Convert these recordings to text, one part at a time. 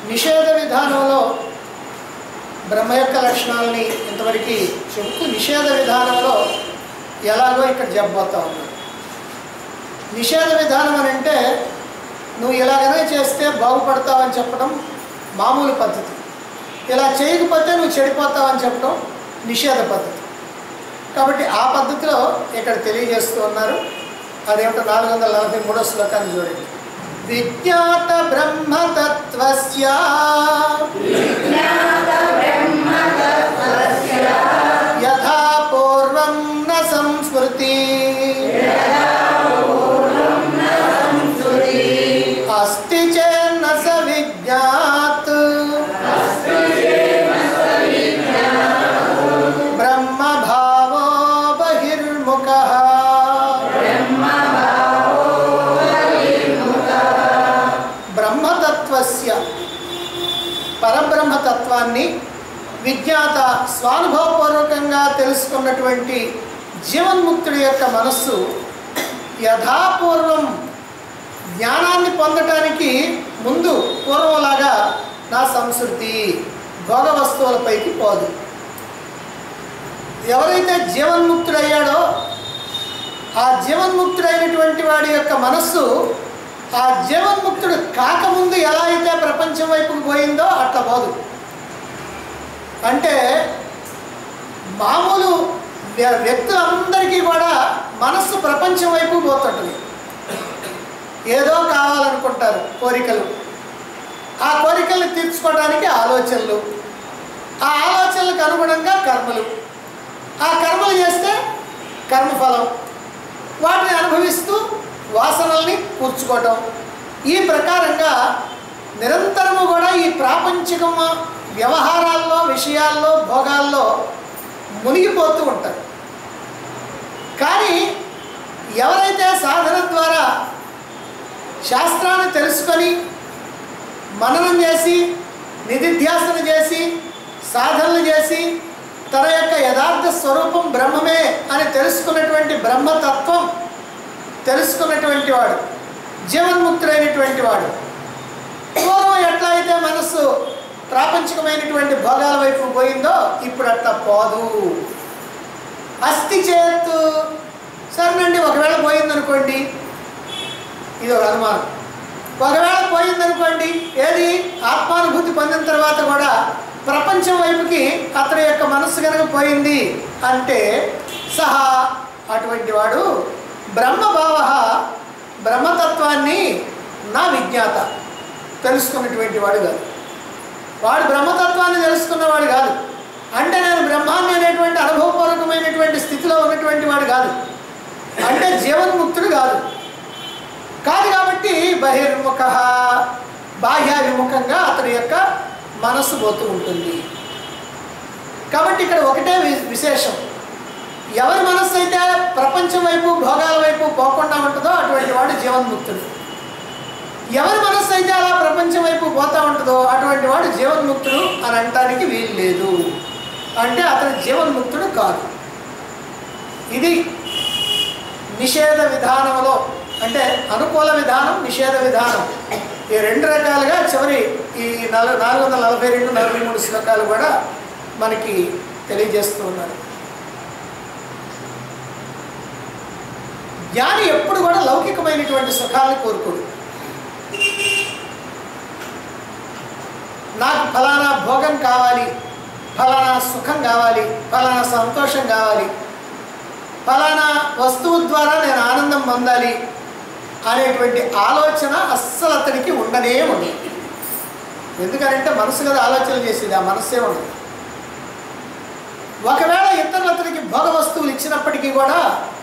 నిషేధ విధానంలో బ్రహ్మ యొక్క లక్షణాలని ఇంతవరకు చెబుతూ నిషేధ విధానంలో ఎలాగో ఇక్కడ చెప్పబోతా ఉన్నాడు నిషేధ విధానం అని అంటే నువ్వు ఇలాగనే చేస్తే బాగుపడతావని చెప్పడం మామూలు పద్ధతి ఇలా చేయకపోతే నువ్వు చెడిపోతావని చెప్పడం నిషేధ పద్ధతి కాబట్టి ఆ పద్ధతిలో ఇక్కడ తెలియజేస్తూ ఉన్నారు అదేమిటో నాలుగు వందల నలభై మూడో శ్లోకాన్ని చూడండి విజ్ఞాత బ్రహ్మతత్వస్య యథా పూర్వం న సంస్మృతి అస్తి చేన్న స విజ్ఞాత్ బ్రహ్మ భావో బహిర్ముఖ బ్రహ్మతత్వస్య పరబ్రహ్మతత్వాన్ని విజ్ఞాత స్వానుభవపూర్వకంగా తెలుసుకున్నటువంటి జీవన్ముక్తుడి యొక్క మనస్సు యథాపూర్వం జ్ఞానాన్ని పొందటానికి ముందు పూర్వంలాగా నా సంస్కృతి భోగ వస్తువులపైకి పోదు ఎవరైతే జీవన్ముక్తుడయ్యాడో ఆ జీవన్ముక్తుడైనటువంటి వాడి యొక్క మనస్సు ఆ జీవన్ముక్తుడు కాకముందు ఎలా అయితే ప్రపంచం వైపుకు పోయిందో అట్లా పోదు అంటే మామూలు వ్య- వ్యక్తులందరికీ కూడా మనస్సు ప్రపంచం వైపు పోతుంటుంది ఏదో కావాలనుకుంటారు కోరికలు ఆ కోరికల్ని తీర్చుకోవడానికి ఆలోచనలు ఆ ఆలోచనలకు అనుగుణంగా కర్మలు ఆ కర్మలు చేస్తే కర్మఫలం వాటిని అనుభవిస్తూ వాసనల్ని కూర్చుకోవటం ఈ ప్రకారంగా నిరంతరము కూడా ఈ ప్రాపంచిక వ్యవహారాల్లో విషయాల్లో భోగాల్లో మునిగిపోతూ ఉంటారు కానీ ఎవరైతే సాధన ద్వారా శాస్త్రాన్ని తెలుసుకొని మననం చేసి నిధిధ్యాసన చేసి సాధనలు చేసి తన యొక్క యథార్థ స్వరూపం బ్రహ్మమే అని తెలుసుకున్నటువంటి బ్రహ్మతత్వం తెలుసుకున్నటువంటి వాడు జీవన్ముక్తుడైనటువంటి వాడు పూర్వం ఎట్లా అయితే మనస్సు ప్రాపంచికమైనటువంటి భోగాల వైపు పోయిందో ఇప్పుడు అట్లా పోదు అస్థి చేత్తు సరేనండి ఒకవేళ పోయిందనుకోండి ఇది ఒక అనుమానం ఒకవేళ పోయిందనుకోండి ఏది ఆత్మానుభూతి పొందిన తర్వాత కూడా ప్రపంచం వైపుకి అతని యొక్క మనస్సు కనుక పోయింది అంటే సహా అటువంటి వాడు బ్రహ్మభావ బ్రహ్మతత్వాన్ని నా విజ్ఞాత తెలుసుకున్నటువంటి వాడు కాదు వాడు బ్రహ్మతత్వాన్ని తెలుసుకున్నవాడు కాదు అంటే నేను బ్రహ్మాన్ని అనేటువంటి అనుభవపూర్వకమైనటువంటి స్థితిలో ఉన్నటువంటి వాడు కాదు అంటే జీవన్ముక్తుడు కాదు కాదు కాబట్టి బహిర్ముఖ బాహ్యాభిముఖంగా అతని యొక్క మనస్సు పోతూ ఉంటుంది కాబట్టి ఇక్కడ ఒకటే వి- విశేషం ఎవరి మనస్సు అయితే ప్రపంచం వైపు భోగాల వైపు పోకుండా ఉంటుందో అటువంటి వాడు జీవన్ముక్తుడు ఎవరి మనస్సు అయితే అలా ప్రపంచం వైపు పోతా ఉంటుందో అటువంటి వాడు జీవన్ముక్తుడు అని అనటానికి వీలు లేదు అంటే అతను జీవన్ముక్తుడు కాదు ఇది నిషేధ విధానంలో అంటే అనుకూల విధానం నిషేధ విధానం ఈ రెండు రకాలుగా చివరి ఈ నాలుగు నాలుగు వందల నలభై రెండు నలభై మూడు శ్లోకాలు కూడా మనకి తెలియజేస్తూ ఉన్నారు జ్ఞాని ఎప్పుడు కూడా లౌకికమైనటువంటి సుఖాలను కోరుకోడు నాకు ఫలానా భోగం కావాలి ఫలానా సుఖం కావాలి ఫలానా సంతోషం కావాలి ఫలానా వస్తువు ద్వారా నేను ఆనందం పొందాలి అనేటువంటి ఆలోచన అస్సలు అతనికి ఉండనే ఉండదు ఎందుకంటే మనసు కదా ఆలోచన చేసేది ఆ మనస్సే ఉండదు ఒకవేళ ఇతరులు అతనికి భోగ వస్తువులు ఇచ్చినప్పటికీ కూడా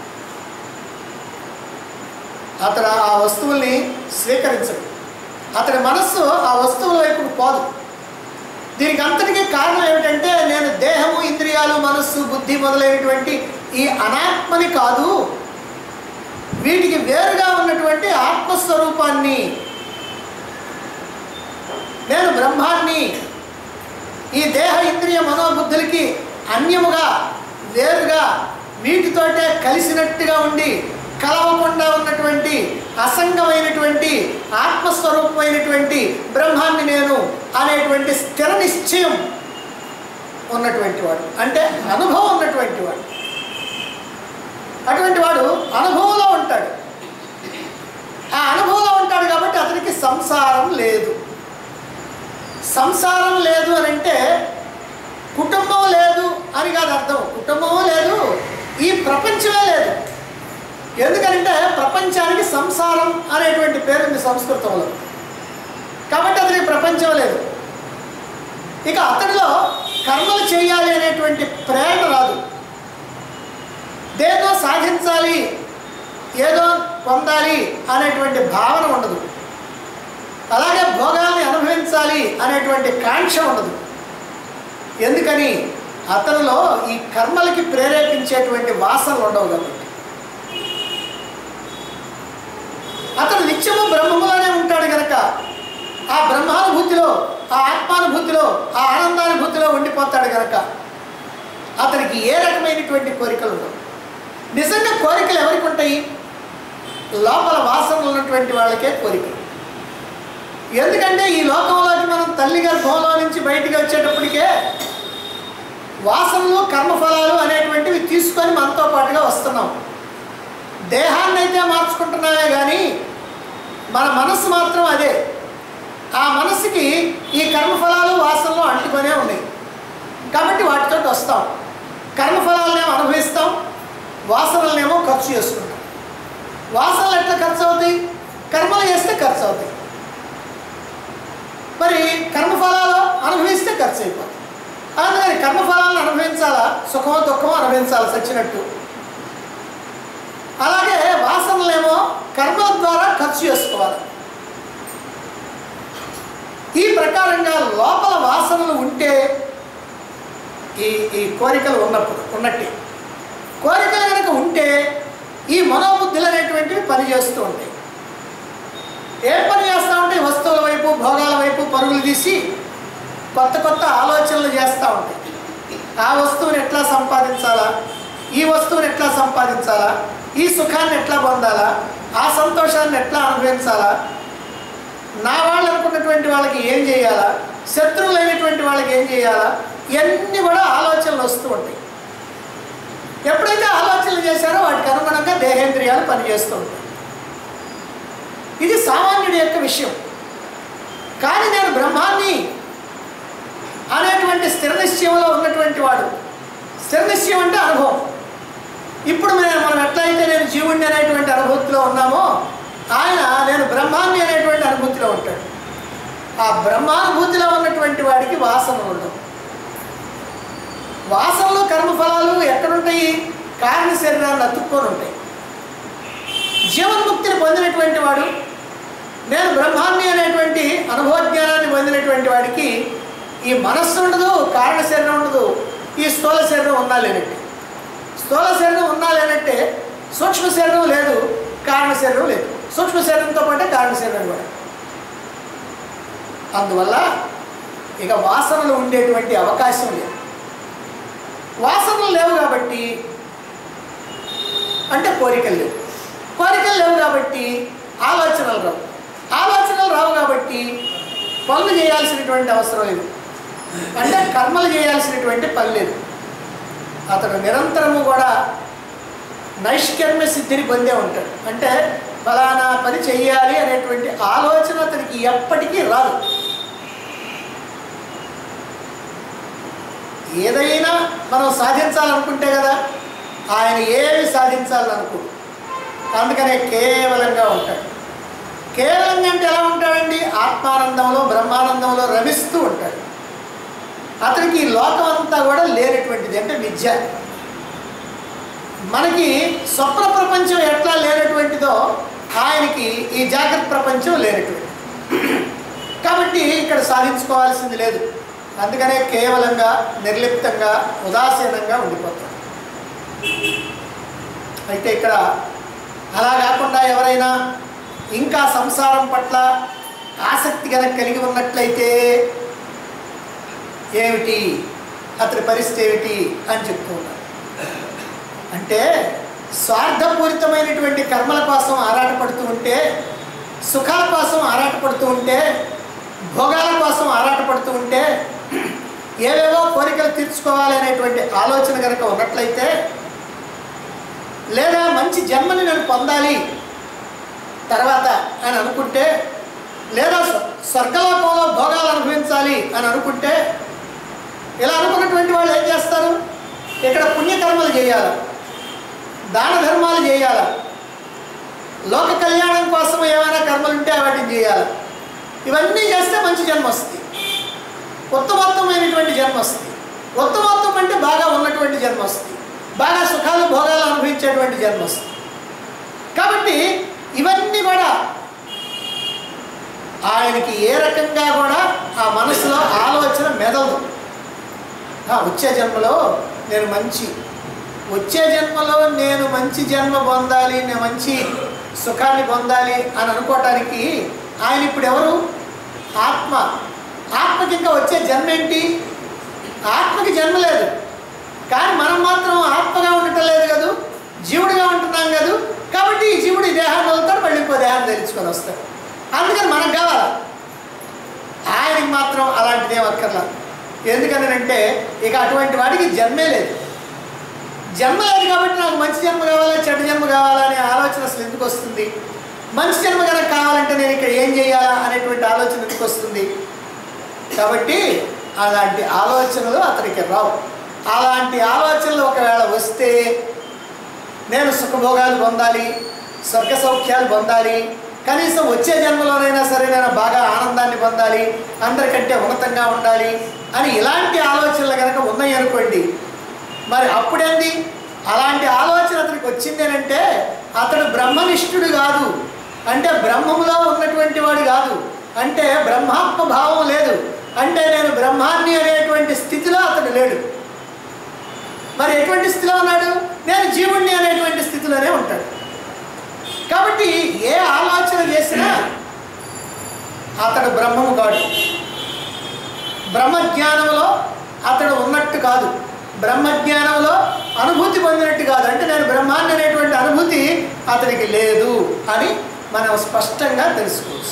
అతను ఆ వస్తువుల్ని స్వీకరించడు అతని మనస్సు ఆ వస్తువుల వైపుకు పోదు దీనికి అంతటికీ కారణం ఏమిటంటే నేను దేహము ఇంద్రియాలు మనస్సు బుద్ధి మొదలైనటువంటి ఈ అనాత్మని కాదు వీటికి వేరుగా ఉన్నటువంటి ఆత్మస్వరూపాన్ని నేను బ్రహ్మాన్ని ఈ దేహ ఇంద్రియ మనోబుద్ధులకి అన్యముగా వేరుగా వీటితోటే కలిసినట్టుగా ఉండి కలవకుండా ఉన్నటువంటి అసంగమైనటువంటి ఆత్మస్వరూపమైనటువంటి బ్రహ్మాన్ని నేను అనేటువంటి స్థిర నిశ్చయం ఉన్నటువంటి వాడు అంటే అనుభవం ఉన్నటువంటి వాడు అటువంటి వాడు అనుభవంలో ఉంటాడు ఆ అనుభవంలో ఉంటాడు కాబట్టి అతనికి సంసారం లేదు సంసారం లేదు అని అంటే కుటుంబం లేదు అని కాదు అర్థం కుటుంబము లేదు ఈ ప్రపంచమే లేదు ఎందుకంటే ప్రపంచానికి సంసారం అనేటువంటి పేరు ఉంది సంస్కృతంలో కాబట్టి అతనికి ప్రపంచం లేదు ఇక అతడిలో కర్మలు చేయాలి అనేటువంటి ప్రేరణ రాదు దేన్నో సాధించాలి ఏదో పొందాలి అనేటువంటి భావన ఉండదు అలాగే భోగాల్ని అనుభవించాలి అనేటువంటి కాంక్ష ఉండదు ఎందుకని అతనిలో ఈ కర్మలకి ప్రేరేపించేటువంటి వాసనలు ఉండవు కాబట్టి అతను నిత్యము బ్రహ్మములోనే ఉంటాడు గనక ఆ బ్రహ్మానుభూతిలో ఆ ఆత్మానుభూతిలో ఆ ఆనందానుభూతిలో ఉండిపోతాడు గనక అతనికి ఏ రకమైనటువంటి కోరికలు ఉండవు నిజంగా కోరికలు ఎవరికి ఉంటాయి లోపల వాసనలు ఉన్నటువంటి వాళ్ళకే కోరికలు ఎందుకంటే ఈ లోకంలోకి మనం తల్లి గర్భంలో నుంచి బయటికి వచ్చేటప్పటికే వాసనలు కర్మఫలాలు అనేటువంటివి తీసుకొని మనతో పాటుగా వస్తున్నాం దేహాన్ని అయితే మార్చుకుంటున్నామే కానీ మన మనస్సు మాత్రం అదే ఆ మనస్సుకి ఈ కర్మఫలాలు వాసనలు అంటుకొనే ఉన్నాయి కాబట్టి వాటితో వస్తాం కర్మఫలాలనేమో అనుభవిస్తాం వాసనలనేమో ఖర్చు చేసుకుంటాం వాసనలు ఎట్లా ఖర్చు అవుతాయి కర్మలు చేస్తే ఖర్చు అవుతాయి మరి కర్మఫలాలు అనుభవిస్తే ఖర్చు అయిపోతుంది అందుకని కర్మఫలాలను అనుభవించాలా సుఖమో దుఃఖమో అనుభవించాలి సచ్చినట్టు అలాగే వాసనలేమో కర్మల ద్వారా ఖర్చు చేసుకోవాలి ఈ ప్రకారంగా లోపల వాసనలు ఉంటే ఈ ఈ కోరికలు ఉన్నప్పుడు ఉన్నట్టే కోరికలు కనుక ఉంటే ఈ మనోబుద్ధులు అనేటువంటివి పనిచేస్తూ ఉంటాయి ఏం పని చేస్తూ ఉంటాయి వస్తువుల వైపు భోగాల వైపు పరుగులు తీసి కొత్త కొత్త ఆలోచనలు చేస్తూ ఉంటాయి ఆ వస్తువుని ఎట్లా సంపాదించాలా ఈ వస్తువుని ఎట్లా సంపాదించాలా ఈ సుఖాన్ని ఎట్లా పొందాలా ఆ సంతోషాన్ని ఎట్లా అనుభవించాలా నా వాళ్ళు అనుకున్నటువంటి వాళ్ళకి ఏం చేయాలా శత్రువులైనటువంటి వాళ్ళకి ఏం చేయాలా ఇవన్నీ కూడా ఆలోచనలు వస్తూ ఉంటాయి ఎప్పుడైతే ఆలోచనలు చేశారో వాటికి అనుగుణంగా దేహేంద్రియాలు పనిచేస్తూ ఉంటాయి ఇది సామాన్యుడి యొక్క విషయం కానీ నేను బ్రహ్మాన్ని అనేటువంటి స్థిర నిశ్చయంలో ఉన్నటువంటి వాడు స్థిర నిశ్చయం అంటే అనుభవం ఇప్పుడు మేము మనం ఎట్లయితే నేను జీవుణ్ణి అనేటువంటి అనుభూతిలో ఉన్నామో ఆయన నేను బ్రహ్మాన్ని అనేటువంటి అనుభూతిలో ఉంటాడు ఆ బ్రహ్మానుభూతిలో ఉన్నటువంటి వాడికి వాసనలు ఉండవు వాసనలు కర్మఫలాలు ఎక్కడుంటాయి కారణ శరీరాన్ని అతుక్కొని ఉంటాయి జీవన్ముక్తిని పొందినటువంటి వాడు నేను బ్రహ్మాన్ని అనేటువంటి అనుభవజ్ఞానాన్ని పొందినటువంటి వాడికి ఈ మనస్సు ఉండదు కారణ శరీరం ఉండదు ఈ స్థూల శరీరం ఉన్నా లేనట్టే స్థూల శరీరం ఉన్నా లేనట్టే సూక్ష్మ శరీరం లేదు కారణ శరీరం లేదు సూక్ష్మ శరీరంతో పాటే కారణ శరీరం కూడా అందువల్ల ఇక వాసనలు ఉండేటువంటి అవకాశం లేదు వాసనలు లేవు కాబట్టి అంటే కోరికలు లేవు కోరికలు లేవు కాబట్టి ఆలోచనలు రావు ఆలోచనలు రావు కాబట్టి పనులు చేయాల్సినటువంటి అవసరం లేదు అంటే కర్మలు చేయాల్సినటువంటి పని లేదు అతడు నిరంతరము కూడా నైష్కర్మ్య సిద్ధిని పొందే ఉంటాడు అంటే ఫలానా పని చెయ్యాలి అనేటువంటి ఆలోచన అతనికి ఎప్పటికీ రాదు ఏదైనా మనం సాధించాలనుకుంటే కదా ఆయన ఏమి సాధించాలనుకో అందుకనే కేవలంగా ఉంటాడు కేవలంగా అంటే ఎలా ఉంటాడండి ఆత్మానందంలో బ్రహ్మానందంలో రమిస్తూ ఉంటాడు అతనికి ఈ లోకం అంతా కూడా లేనటువంటిది అంటే విద్య మనకి స్వప్న ప్రపంచం ఎట్లా లేనటువంటిదో ఆయనకి ఈ జాగ్రత్త ప్రపంచం లేనటువంటిది కాబట్టి ఇక్కడ సాధించుకోవాల్సింది లేదు అందుకనే కేవలంగా నిర్లిప్తంగా ఉదాసీనంగా ఉండిపోతాడు అయితే ఇక్కడ అలా కాకుండా ఎవరైనా ఇంకా సంసారం పట్ల ఆసక్తి కనుక కలిగి ఉన్నట్లయితే ఏమిటి అతని పరిస్థితి ఏమిటి అని చెప్తూ ఉన్నారు అంటే స్వార్థపూరితమైనటువంటి కర్మల కోసం ఆరాటపడుతూ ఉంటే సుఖాల కోసం ఆరాటపడుతూ ఉంటే భోగాల కోసం ఆరాటపడుతూ ఉంటే ఏవేవో కోరికలు తీర్చుకోవాలి అనేటువంటి ఆలోచన కనుక ఉన్నట్లయితే లేదా మంచి జన్మని నేను పొందాలి తర్వాత అని అనుకుంటే లేదా స్వ- స్వర్గలోకంలో భోగాలు అనుభవించాలి అని అనుకుంటే ఇలా అనుకున్నటువంటి వాళ్ళు ఏం చేస్తారు ఇక్కడ పుణ్యకర్మలు చేయాలి దాన ధర్మాలు చేయాలి లోక కళ్యాణం కోసం ఏమైనా కర్మలు ఉంటే వాటిని చేయాలి ఇవన్నీ చేస్తే మంచి జన్మ వస్తుంది ఉత్తమోత్తమైనటువంటి జన్మ వస్తుంది ఉత్తమోత్తం అంటే బాగా ఉన్నటువంటి జన్మ వస్తుంది బాగా సుఖాలు భోగాలు అనుభవించేటువంటి జన్మ వస్తుంది కాబట్టి ఇవన్నీ కూడా ఆయనకి ఏ రకంగా కూడా ఆ మనసులో ఆలోచన మెదలదు ఆ, వచ్చే జన్మలో నేను మంచి వచ్చే జన్మలో నేను మంచి జన్మ పొందాలి నేను మంచి సుఖాన్ని పొందాలి అని అనుకోవటానికి ఆయన ఇప్పుడు ఎవరు ఆత్మ ఆత్మకి ఇంకా వచ్చే జన్మ ఏంటి ఆత్మకి జన్మ లేదు కానీ మనం మాత్రం ఆత్మగా ఉండటం లేదు కదా జీవుడిగా ఉంటున్నాం కదా కాబట్టి ఈ జీవుడు ఈ దేహాన్ని వదులుతాడు మళ్ళీ ఇంకో దేహాన్ని ధరించుకొని వస్తాడు అందుకని మనకు కావాలి ఆయనకి మాత్రం అలాంటిది ఏం అక్కర్లా ఎందుకనంటే ఇక అటువంటి వాడికి జన్మే లేదు జన్మ లేదు కాబట్టి నాకు మంచి జన్మ కావాలా చెడ్డ జన్మ కావాలా అనే ఆలోచన అసలు ఎందుకు వస్తుంది మంచి జన్మ కనుక కావాలంటే నేను ఇక్కడ ఏం చేయాలా అనేటువంటి ఆలోచన ఎందుకు వస్తుంది కాబట్టి అలాంటి ఆలోచనలు అతనికి రావు అలాంటి ఆలోచనలు ఒకవేళ వస్తే నేను సుఖభోగాలు పొందాలి స్వర్గ సౌఖ్యాలు పొందాలి కనీసం వచ్చే జన్మలోనైనా సరే నేను బాగా ఆనందాన్ని పొందాలి అందరికంటే ఉన్నతంగా ఉండాలి అని ఇలాంటి ఆలోచనలు కనుక ఉన్నాయి అనుకోండి మరి అప్పుడేంది అలాంటి ఆలోచన అతనికి వచ్చిందేనంటే అతడు బ్రహ్మనిష్ఠుడు కాదు అంటే బ్రహ్మములో ఉన్నటువంటి వాడు కాదు అంటే బ్రహ్మాత్మ భావం లేదు అంటే నేను బ్రహ్మాన్ని అనేటువంటి స్థితిలో అతడు లేడు మరి ఎటువంటి స్థితిలో ఉన్నాడు నేను జీవుణ్ణి అనేటువంటి స్థితిలోనే ఉంటాడు కాబట్టి ఏ ఆలోచన చేసినా అతడు బ్రహ్మము కాడు బ్రహ్మజ్ఞానంలో అతడు ఉన్నట్టు కాదు బ్రహ్మజ్ఞానంలో అనుభూతి పొందినట్టు కాదు అంటే నేను బ్రహ్మాన్ని అనేటువంటి అనుభూతి అతనికి లేదు అని మనం స్పష్టంగా తెలుసుకోవచ్చు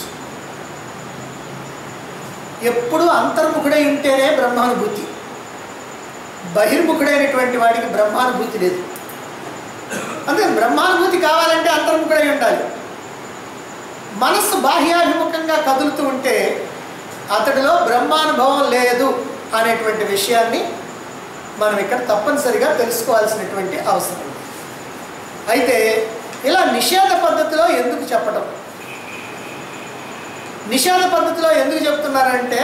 ఎప్పుడు అంతర్ముఖుడై ఉంటేనే బ్రహ్మానుభూతి బహిర్ముఖుడైనటువంటి వాడికి బ్రహ్మానుభూతి లేదు అంటే బ్రహ్మానుభూతి కావాలంటే అంతర్ముఖుడై ఉండాలి మనస్సు బాహ్యాభిముఖంగా కదులుతూ ఉంటే అతడిలో బ్రహ్మానుభవం లేదు అనేటువంటి విషయాన్ని మనం ఇక్కడ తప్పనిసరిగా తెలుసుకోవాల్సినటువంటి అవసరం ఉంది. అయితే ఇలా నిషేధ పద్ధతిలో ఎందుకు చెప్పడం నిషేధ పద్ధతిలో ఎందుకు చెప్తున్నారంటే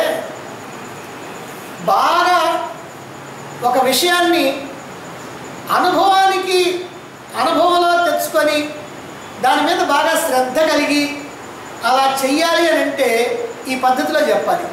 బాగా ఒక విషయాన్ని అనుభవానికి అనుభవంలో తెచ్చుకొని దాని మీద బాగా శ్రద్ధ కలిగి అలా చెయ్యాలి అని అంటే ఈ పద్ధతిలో చెప్పాలి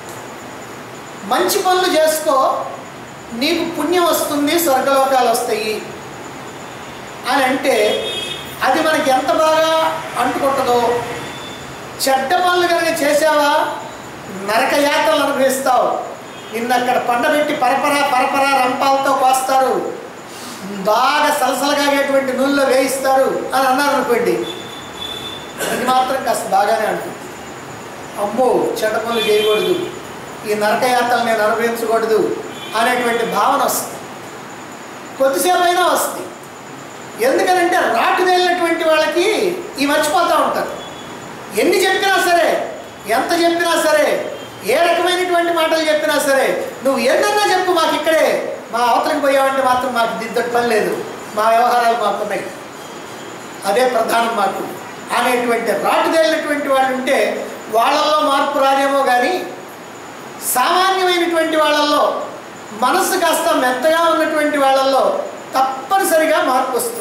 మంచి పనులు చేసుకో నీకు పుణ్యం వస్తుంది స్వర్గలోకాలు వస్తాయి అని అంటే అది మనకి ఎంత బాగా అంటుకుంటుందో చెడ్డ పనులు కనుక చేసావా నరక యాత్రలు అనుభవిస్తావు నిన్న అక్కడ పండబెట్టి పరపరా పరపరా రంపాలతో కోస్తారు బాగా సలసలగాగేటువంటి నూనెలో వేయిస్తారు అని అన్నారు అనుకోండి అది మాత్రం కాస్త బాగానే అంటుంది అమ్మో చెడ్డ పనులు చేయకూడదు ఈ నరకయాత్రలు నేను అనుభవించకూడదు అనేటువంటి భావన వస్తుంది కొద్దిసేపు అయినా వస్తుంది ఎందుకనంటే రాటు తేలినటువంటి వాళ్ళకి ఈ మర్చిపోతూ ఉంటారు ఎన్ని చెప్పినా సరే ఎంత చెప్పినా సరే ఏ రకమైనటువంటి మాటలు చెప్పినా సరే నువ్వు ఎన్నన్నా చెప్పు మాకు ఇక్కడే మా అవతలకు పోయావంటే మాత్రం మాకు దిద్దటి పని లేదు మా వ్యవహారాలు మాకున్నాయి అదే ప్రధానం మాకు అనేటువంటి రాటు తేలినటువంటి వాళ్ళు ఉంటే వాళ్ళల్లో మార్పు రాదేమో కానీ సామాన్యమైనటువంటి వాళ్ళల్లో మనస్సు కాస్త మెత్తగా ఉన్నటువంటి వాళ్ళల్లో తప్పనిసరిగా మార్పు వస్తుంది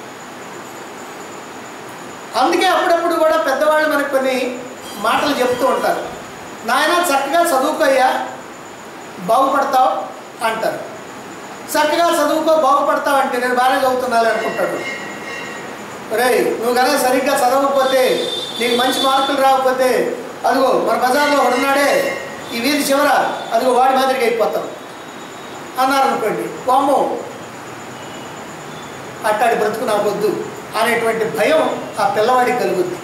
అందుకే అప్పుడప్పుడు కూడా పెద్దవాళ్ళు మనకు కొన్ని మాటలు చెప్తూ ఉంటారు నాయన చక్కగా చదువుకోయ్యా బాగుపడతావు అంటారు చక్కగా చదువుకో బాగుపడతావు అంటే నేను బాగానే చదువుతున్నాను అనుకుంటాడు రేయ్ నువ్వు కనుక సరిగ్గా చదవకపోతే నీకు మంచి మార్కులు రాకపోతే అదిగో మన బజార్లో ఒకడు ఉన్నాడే ఈ వీధి చివర అదిగో వాడి మాదిరిగా అయిపోతాం అన్నారు అనుకోండి వామ్మో అట్టాడి బ్రతుకు నాకొద్దు అనేటువంటి భయం ఆ పిల్లవాడికి కలుగుద్ది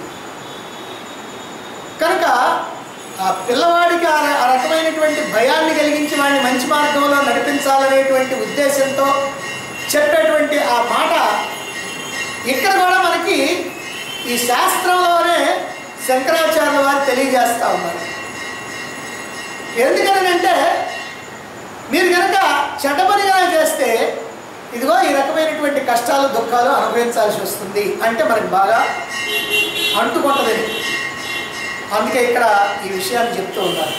కనుక ఆ పిల్లవాడికి ఆ ర- ఆ రకమైనటువంటి భయాన్ని కలిగించి వాడిని మంచి మార్గంలో నడిపించాలనేటువంటి ఉద్దేశంతో చెప్పేటువంటి ఆ మాట ఇక్కడ కూడా మనకి ఈ శాస్త్రంలోనే శంకరాచార్యుల వారు తెలియజేస్తూ ఉన్నారు ఎందుకనంటే మీరు కనుక చెడ్డపనిగా చేస్తే ఇదిగో ఈ రకమైనటువంటి కష్టాలు దుఃఖాలు అనుభవించాల్సి వస్తుంది అంటే మనకి బాగా అంటుకుంటుందని అందుకే ఇక్కడ ఈ విషయాన్ని చెప్తూ ఉన్నారు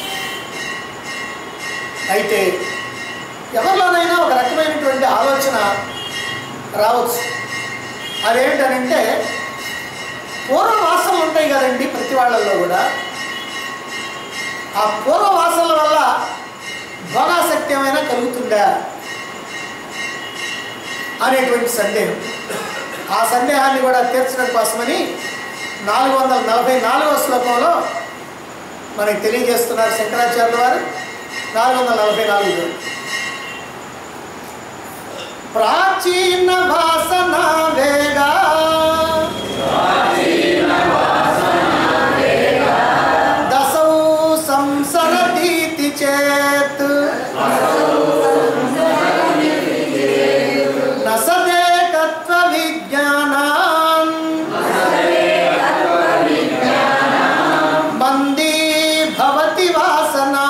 అయితే ఎవరిలోనైనా ఒక రకమైనటువంటి ఆలోచన రావచ్చు అదేంటనంటే పూర్వ వాసనలు ఉంటాయి కదండి ప్రతి వాళ్ళల్లో కూడా ఆ పూర్వ వాసనల వల్ల భోగాసక్తి ఏమైనా కలుగుతుందా అనేటువంటి సందేహం ఆ సందేహాన్ని కూడా తీర్చడం కోసమని నాలుగు వందల నలభై నాలుగవ శ్లోకంలో మనకి తెలియజేస్తున్నారు శంకరాచార్యుల వారు నాలుగు వందల నలభై నాలుగు ప్రాచీన వాసన వేగా దశౌ సంసరదీతి చేత్ నసదేకత్వ విజ్ఞానాన్ మందీ భవతి వాసనా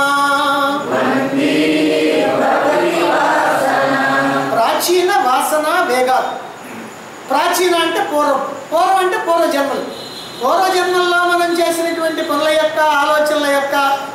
ప్రాచీన వాసన వేగాలు ప్రాచీన అంటే పూర్వం పూర్వం అంటే పూర్వ జన్మలు పూర్వ జన్మల్లో మనం చేసినటువంటి పనుల యొక్క ఆలోచనల యొక్క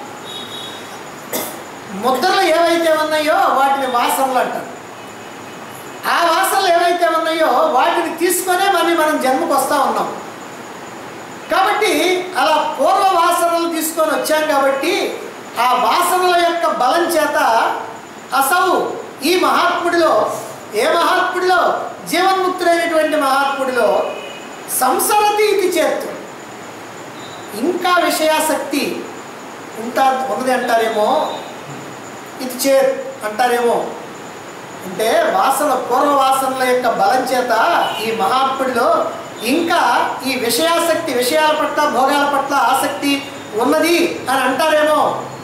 ముద్రలు ఏవైతే ఉన్నాయో వాటిని వాసనలు అంటారు ఆ వాసనలు ఏవైతే ఉన్నాయో వాటిని తీసుకొనే మళ్ళీ మనం జన్మకు వస్తూ ఉన్నాం కాబట్టి అలా పూర్వ వాసనలు తీసుకొని వచ్చాం కాబట్టి ఆ వాసనల యొక్క బలం చేత అసలు ఈ మహాత్ముడిలో ఏ మహాత్ముడిలో జీవన్ముక్తుడైనటువంటి మహాత్ముడిలో సంసరతి ఇది చేత్తు ఇంకా విషయాసక్తి ఉంటా ఉన్నది అంటారేమో ఇది చే అంటారేమో అంటే వాసన పూర్వ వాసనల యొక్క బలం చేత ఈ మహాత్ముడిలో ఇంకా ఈ విషయాసక్తి విషయాల పట్ల భోగాల పట్ల ఆసక్తి ఉన్నది అని అంటారేమో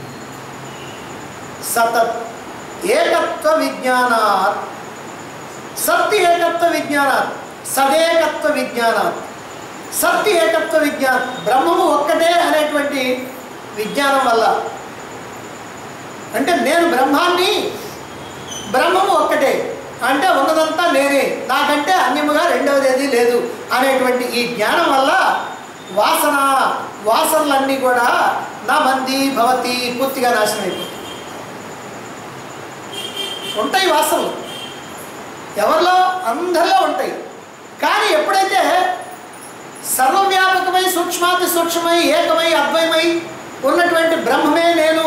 సతత్ ఏకత్వ విజ్ఞానాత్ సత్ ఏకత్వ విజ్ఞానాత్ సదేకత్వ విజ్ఞానాత్ సత్ ఏకత్వ విజ్ఞానం బ్రహ్మము ఒక్కటే అనేటువంటి విజ్ఞానం వల్ల అంటే నేను బ్రహ్మాన్ని బ్రహ్మము ఒక్కటే అంటే ఉన్నదంతా నేనే నాకంటే అన్యముగా రెండవది ఏది లేదు అనేటువంటి ఈ జ్ఞానం వల్ల వాసన వాసనలన్నీ కూడా నా మంది భవతి పూర్తిగా నాశనం అయిపోతాయి ఉంటాయి వాసనలు ఎవరిలో అందరిలో ఉంటాయి కానీ ఎప్పుడైతే సర్వవ్యాపకమై సూక్ష్మాతి సూక్ష్మమై ఏకమై అద్వయమై ఉన్నటువంటి బ్రహ్మమే నేను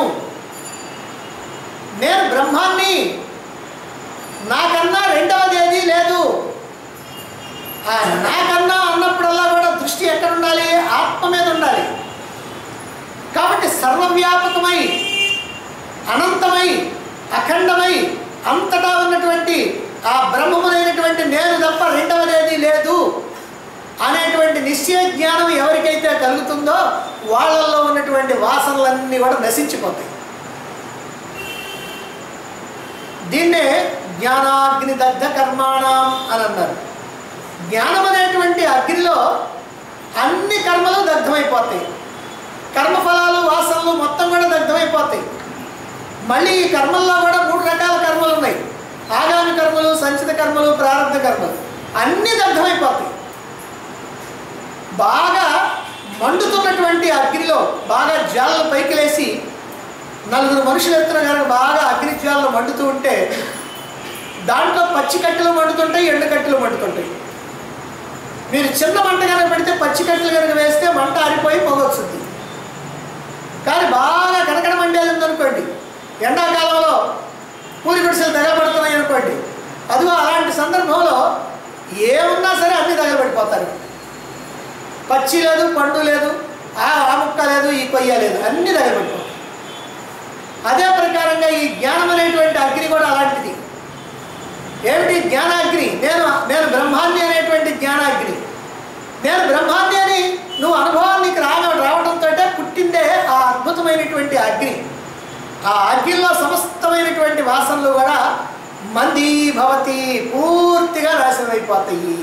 నేను బ్రహ్మాన్ని నాకన్నా రెండవది ఏది లేదు ఆ నాకన్నా అన్నప్పుడల్లా కూడా దృష్టి ఎక్కడ ఉండాలి ఆత్మ మీద ఉండాలి కాబట్టి సర్వవ్యాపకమై అనంతమై అఖండమై అంతటా ఉన్నటువంటి ఆ బ్రహ్మమునైనటువంటి నేను తప్ప రెండవదేది లేదు అనేటువంటి నిశ్చయ జ్ఞానం ఎవరికైతే కలుగుతుందో వాళ్ళల్లో ఉన్నటువంటి వాసనలన్నీ కూడా నశించిపోతాయి దీన్నే జ్ఞానాగ్ని దగ్ధ కర్మాణం అని అన్నారు జ్ఞానం అనేటువంటి అగ్నిలో అన్ని కర్మలు దగ్ధమైపోతాయి కర్మఫలాలు వాసనలు మొత్తం కూడా దగ్ధమైపోతాయి మళ్ళీ ఈ కర్మల్లో కూడా మూడు రకాల కర్మలు ఉన్నాయి ఆగామి కర్మలు సంచిత కర్మలు ప్రారంభ కర్మలు అన్నీ దగ్ధమైపోతాయి బాగా మండుతున్నటువంటి అగ్నిలో బాగా జ్వాలలు పైకి లేసి నలుగురు మనుషులు ఎత్తున కనుక బాగా అగ్ని జ్వాలలు మండుతూ ఉంటే దాంట్లో పచ్చి కట్టెలు మండుతుంటాయి ఎండు కట్టెలు మండుతుంటాయి మీరు చిన్న మంట కనుక పెడితే పచ్చి కట్టెలు కనుక వేస్తే మంట ఆరిపోయి పొగొచ్చుద్ది కానీ బాగా కనకడ మండేది ఉందనుకోండి ఎండాకాలంలో పూరి గుడిసెలు తగలబడుతున్నాయి అనుకోండి అదిగో అలాంటి సందర్భంలో ఏమున్నా సరే అన్నీ తగలబడిపోతారు పచ్చి లేదు పండు లేదు ఆ ఆ ముక్క లేదు ఈ కొయ్య లేదు అన్నీ తగలబడిపోతాయి అదే ప్రకారంగా ఈ జ్ఞానం అనేటువంటి అగ్ని కూడా అలాంటిది ఏమిటి జ్ఞానాగ్ని నేను నేను బ్రహ్మాన్ని అనేటువంటి జ్ఞానాగ్ని నేను బ్రహ్మాన్ని అని నువ్వు అనుభవానికి రావ రావడంతో పుట్టిందే ఆ అద్భుతమైనటువంటి అగ్ని ఆ అగ్నిలో సమస్తమైనటువంటి వాసనలు కూడా మంది భవతి పూర్తిగా నాశనం అయిపోతాయి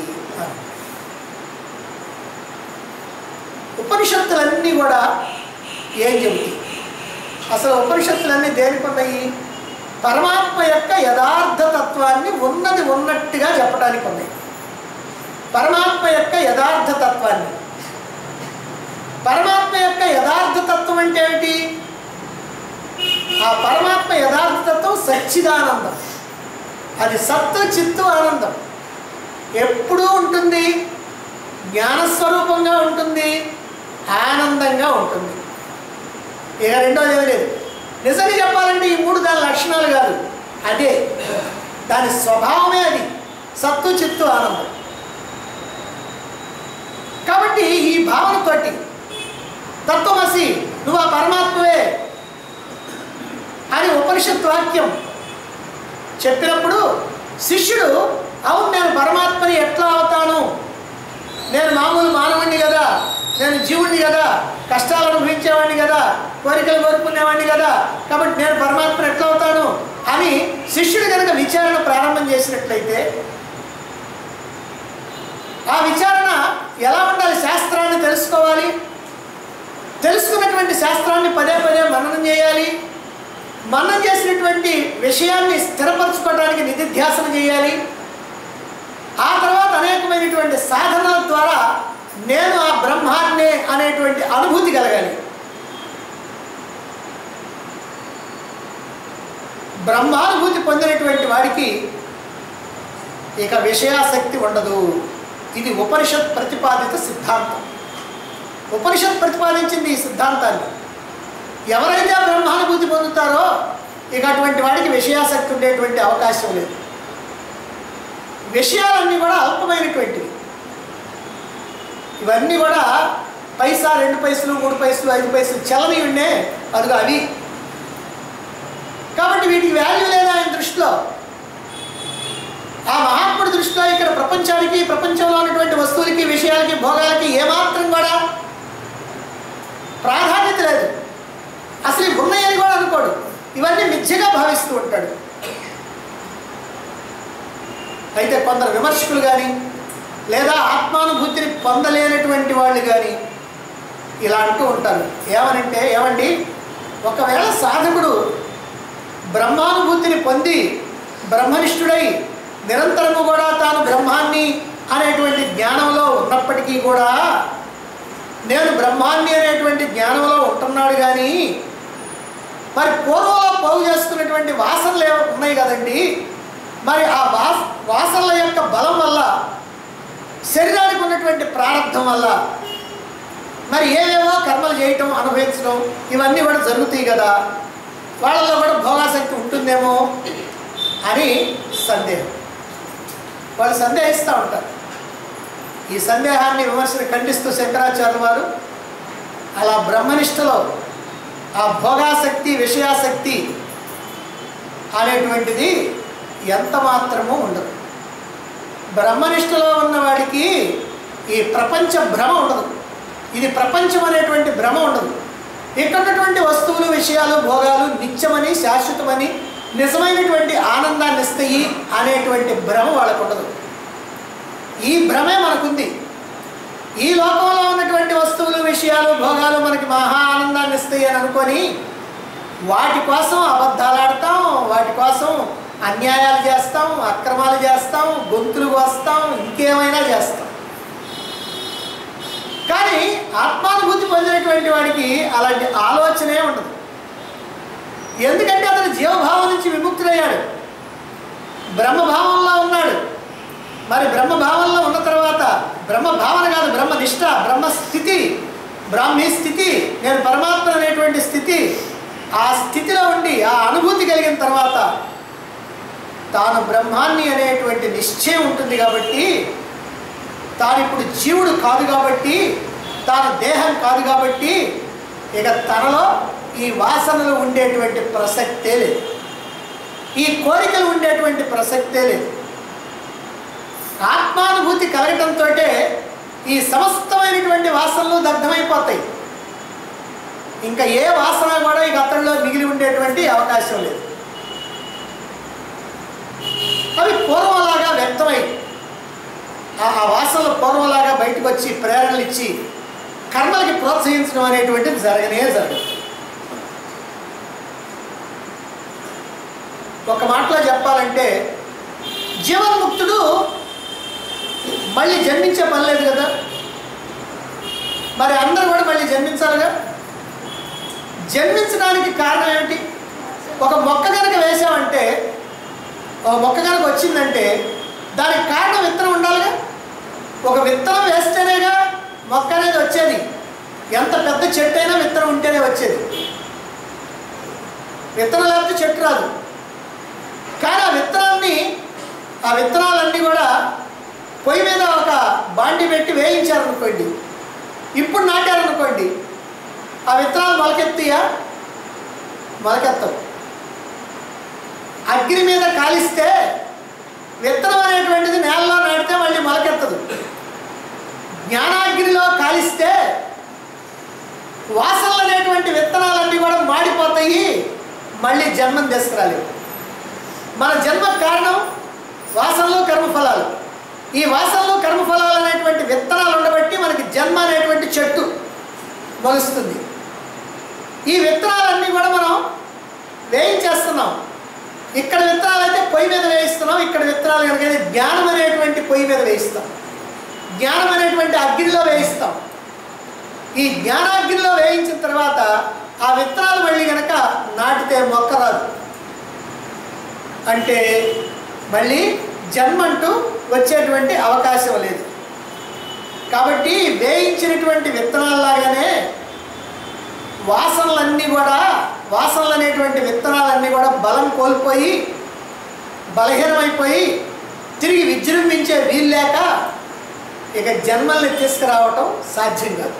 ఉపనిషత్తులన్నీ కూడా ఏం చెబుతాయి అసలు ఉపనిషత్తులన్నీ దేనికి ఉన్నాయి పరమాత్మ యొక్క యథార్థ తత్వాన్ని ఉన్నది ఉన్నట్టుగా చెప్పడానికి ఉన్నాయి పరమాత్మ యొక్క యథార్థ తత్వాన్ని పరమాత్మ యొక్క యథార్థ తత్వం అంటే ఏమిటి ఆ పరమాత్మ యథార్థ తత్వం సచ్చిదానందం అది సత్తు చిత్తు ఆనందం ఎప్పుడూ ఉంటుంది జ్ఞానస్వరూపంగా ఉంటుంది ఆనందంగా ఉంటుంది ఇక రెండోది ఏమీ లేదు నిజంగా చెప్పాలంటే ఈ మూడు దాని లక్షణాలు కాదు అదే దాని స్వభావమే అది సత్తు చిత్తు ఆనందం కాబట్టి ఈ భావనతోటి తత్వమసి నువ్వు ఆ పరమాత్మవే అని ఉపనిషత్ వాక్యం చెప్పినప్పుడు శిష్యుడు అవును నేను పరమాత్మని ఎట్లా అవుతాను నేను మామూలు మానవుణ్ణి కదా నేను జీవుణ్ణి కదా కష్టాలు అనుభవించేవాడిని కదా కోరికలు కోరుకునేవాడిని కదా కాబట్టి నేను పరమాత్మను ఎట్లా అవుతాను అని శిష్యుడు కనుక విచారణ ప్రారంభం చేసినట్లయితే ఆ విచారణ ఎలా ఉండాలి శాస్త్రాన్ని తెలుసుకోవాలి తెలుసుకున్నటువంటి శాస్త్రాన్ని పదే పదే మననం చేయాలి మననం చేసినటువంటి విషయాన్ని స్థిరపరచుకోవడానికి నిధిధ్యాసన చేయాలి ఆ తర్వాత అనేకమైనటువంటి సాధనల ద్వారా నేను ఆ బ్రహ్మాన్నే అనేటువంటి అనుభూతి కలగాలి బ్రహ్మానుభూతి పొందినటువంటి వాడికి ఇక విషయాసక్తి ఉండదు ఇది ఉపనిషత్ ప్రతిపాదిత సిద్ధాంతం ఉపనిషత్ ప్రతిపాదించింది ఈ సిద్ధాంతాన్ని ఎవరైతే బ్రహ్మానుభూతి పొందుతారో ఇక అటువంటి వాడికి విషయాసక్తి ఉండేటువంటి అవకాశం లేదు విషయాలన్నీ కూడా అల్పమైనటువంటివి ఇవన్నీ కూడా పైసా రెండు పైసలు మూడు పైసలు ఐదు పైసలు చలని ఉండే అదిగో అవి కాబట్టి వీటికి వాల్యూ లేదు ఆయన దృష్టిలో ఆ మహాత్ముడి దృష్టిలో ఇక్కడ ప్రపంచానికి ప్రపంచంలో ఉన్నటువంటి వస్తువులకి విషయాలకి భోగాలకి ఏమాత్రం కూడా ప్రాధాన్యత లేదు అసలు ఇవి ఉన్నాయని కూడా అనుకోడు ఇవన్నీ మిథ్యగా భావిస్తూ ఉంటాడు అయితే కొందరు విమర్శకులు కానీ లేదా ఆత్మానుభూతిని పొందలేనటువంటి వాళ్ళు కానీ ఇలా అంటూ ఉంటారు ఏమనంటే ఏమండి ఒకవేళ సాధకుడు బ్రహ్మానుభూతిని పొంది బ్రహ్మనిష్ఠుడై నిరంతరము కూడా తాను బ్రహ్మాన్ని అనేటువంటి జ్ఞానంలో ఉన్నప్పటికీ కూడా నేను బ్రహ్మాన్ని అనేటువంటి జ్ఞానంలో ఉంటున్నాడు కానీ మరి పూర్వంలో పోగు చేసుకున్నటువంటి వాసనలు ఏమో ఉన్నాయి కదండి మరి ఆ వాస వాసనల యొక్క బలం వల్ల శరీరానికి ఉన్నటువంటి ప్రారంభం వల్ల మరి ఏవేవో కర్మలు చేయటం అనుభవించడం ఇవన్నీ కూడా జరుగుతాయి కదా వాళ్ళలో కూడా భోగాసక్తి ఉంటుందేమో అని సందేహం వాళ్ళు సందేహిస్తూ ఉంటారు ఈ సందేహాన్ని విమర్శను ఖండిస్తూ శంకరాచార్య వారు అలా బ్రహ్మనిష్టలో ఆ భోగాసక్తి విషయాసక్తి అనేటువంటిది ఎంత మాత్రమూ ఉండదు బ్రహ్మనిష్టలో ఉన్నవాడికి ఈ ప్రపంచ భ్రమ ఉండదు ఇది ప్రపంచం అనేటువంటి భ్రమ ఉండదు ఇక్కడ ఉన్నటువంటి వస్తువులు విషయాలు భోగాలు నిత్యమని శాశ్వతమని నిజమైనటువంటి ఆనందాన్ని ఇస్తాయి అనేటువంటి భ్రమ వాళ్ళకు ఉండదు ఈ భ్రమే మనకుంది ఈ లోకంలో ఉన్నటువంటి వస్తువులు విషయాలు భోగాలు మనకి మహా ఆనందాన్ని ఇస్తాయి అని అనుకొని వాటి కోసం అబద్ధాలు ఆడతాం వాటి కోసం అన్యాయాలు చేస్తాం అక్రమాలు చేస్తాం గొంతులు కోస్తాం ఇంకేమైనా చేస్తాం కానీ ఆత్మానుభూతి పొందినటువంటి వాడికి అలాంటి ఆలోచనే ఉండదు ఎందుకంటే అతను జీవభావం నుంచి విముక్తుడయ్యాడు బ్రహ్మభావంలో ఉన్నాడు మరి బ్రహ్మభావంలో ఉన్న తర్వాత బ్రహ్మ భావన కాదు బ్రహ్మ నిష్ట బ్రహ్మ స్థితి బ్రాహ్మీ స్థితి నేను పరమాత్మ అనేటువంటి స్థితి ఆ స్థితిలో ఉండి ఆ అనుభూతి కలిగిన తర్వాత తాను బ్రహ్మాన్ని అనేటువంటి నిశ్చయం ఉంటుంది కాబట్టి తాను ఇప్పుడు జీవుడు కాదు కాబట్టి తాను దేహం కాదు కాబట్టి ఇక తనలో ఈ వాసనలు ఉండేటువంటి ప్రసక్తే లేదు ఈ కోరికలు ఉండేటువంటి ప్రసక్తే లేదు ఆత్మానుభూతి కలగటంతో ఈ సమస్తమైనటువంటి వాసనలు దగ్ధమైపోతాయి ఇంకా ఏ వాసన కూడా ఇక అతడిలో మిగిలి ఉండేటువంటి అవకాశం లేదు అవి పూర్వంలాగా వ్యక్తమై ఆ ఆ వాసనలు పూర్వంలాగా బయటకు వచ్చి ప్రేరణలు ఇచ్చి కర్మలకి ప్రోత్సహించడం అనేటువంటిది జరగనే జరగదు ఒక మాటలో చెప్పాలంటే జీవన్ముక్తుడు మళ్ళీ జన్మించే పని లేదు కదా మరి అందరూ కూడా మళ్ళీ జన్మించాలిగా జన్మించడానికి కారణం ఏమిటి ఒక మొక్క కనుక వేసామంటే ఒక మొక్క కనుక వచ్చిందంటే దానికి కారణం విత్తనం ఉండాలిగా ఒక విత్తనం వేస్తేనేగా మొక్క అనేది వచ్చేది ఎంత పెద్ద చెట్టు అయినా విత్తనం ఉంటేనే వచ్చేది విత్తనం లేకపోతే చెట్టు రాదు కానీ ఆ విత్తనాన్ని ఆ విత్తనాలన్నీ కూడా పొయ్యి మీద ఒక బాండి పెట్టి వేయించారనుకోండి ఇప్పుడు నాటారనుకోండి ఆ విత్తనాలు మొలకెత్తియా మొలకెత్తవు అగ్ని మీద కాలిస్తే విత్తనం అనేటువంటిది నేలలో నాటితే మళ్ళీ మొలకెత్తదు జ్ఞానాగ్నిలో కాలిస్తే వాసనలు అనేటువంటి విత్తనాలన్నీ కూడా మాడిపోతాయి మళ్ళీ జన్మం తీసుకురాలేవు మన జన్మ కారణం వాసనలు కర్మఫలాలు ఈ వాసనలు కర్మఫలాలు అనేటువంటి విత్తనాలు ఉండబట్టి మనకి జన్మ అనేటువంటి చెట్టు మొలుస్తుంది ఈ విత్తనాలన్నీ కూడా మనం వేయించేస్తున్నాం ఇక్కడ విత్తనాలు అయితే పొయ్యి మీద వేయిస్తున్నాం ఇక్కడ విత్తనాలు కనుక అయితే జ్ఞానం అనేటువంటి పొయ్యి మీద వేయిస్తాం జ్ఞానం అనేటువంటి అగ్నిలో వేయిస్తాం ఈ జ్ఞానాగ్నిలో వేయించిన తర్వాత ఆ విత్తనాలు మళ్ళీ కనుక నాటితే మొక్క రాదు అంటే మళ్ళీ జన్మంటూ వచ్చేటువంటి అవకాశం లేదు కాబట్టి వేయించినటువంటి విత్తనాల్లాగానే వాసనలన్నీ కూడా వాసనలు అనేటువంటి విత్తనాలన్నీ కూడా బలం కోల్పోయి బలహీనమైపోయి తిరిగి విజృంభించే వీలు లేక ఇక జన్మల్ని తీసుకురావటం సాధ్యం కాదు